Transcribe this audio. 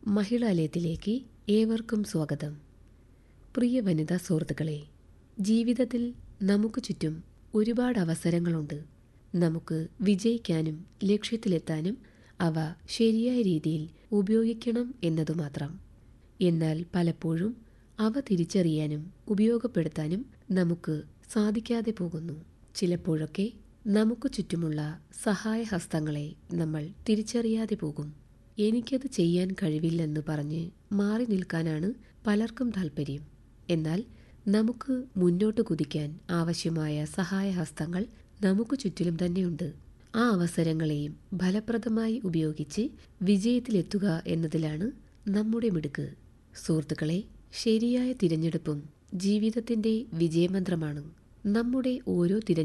മഹിളാലയത്തിലേക്ക് ഏവർക്കും സ്വാഗതം പ്രിയ വനിതാ സുഹൃത്തുക്കളെ ജീവിതത്തിൽ നമുക്ക് ചുറ്റും ഒരുപാട് അവസരങ്ങളുണ്ട് നമുക്ക് വിജയിക്കാനും ലക്ഷ്യത്തിലെത്താനും അവ ശരിയായ രീതിയിൽ ഉപയോഗിക്കണം എന്നതുമാത്രം എന്നാൽ പലപ്പോഴും അവ തിരിച്ചറിയാനും ഉപയോഗപ്പെടുത്താനും നമുക്ക് സാധിക്കാതെ പോകുന്നു ചിലപ്പോഴൊക്കെ നമുക്ക് ചുറ്റുമുള്ള സഹായഹസ്തങ്ങളെ നമ്മൾ തിരിച്ചറിയാതെ പോകും എനിക്കത് ചെയ്യാൻ കഴിവില്ലെന്ന് പറഞ്ഞ് മാറി നിൽക്കാനാണ് പലർക്കും താല്പര്യം എന്നാൽ നമുക്ക് മുന്നോട്ട് കുതിക്കാൻ ആവശ്യമായ സഹായഹസ്തങ്ങൾ നമുക്ക് ചുറ്റിലും തന്നെയുണ്ട് ആ അവസരങ്ങളെയും ഫലപ്രദമായി ഉപയോഗിച്ച് വിജയത്തിലെത്തുക എന്നതിലാണ് നമ്മുടെ മിടുക്ക് സുഹൃത്തുക്കളെ ശരിയായ തിരഞ്ഞെടുപ്പും ജീവിതത്തിന്റെ വിജയമന്ത്രമാണ് നമ്മുടെ ഓരോ തിരഞ്ഞെടുപ്പും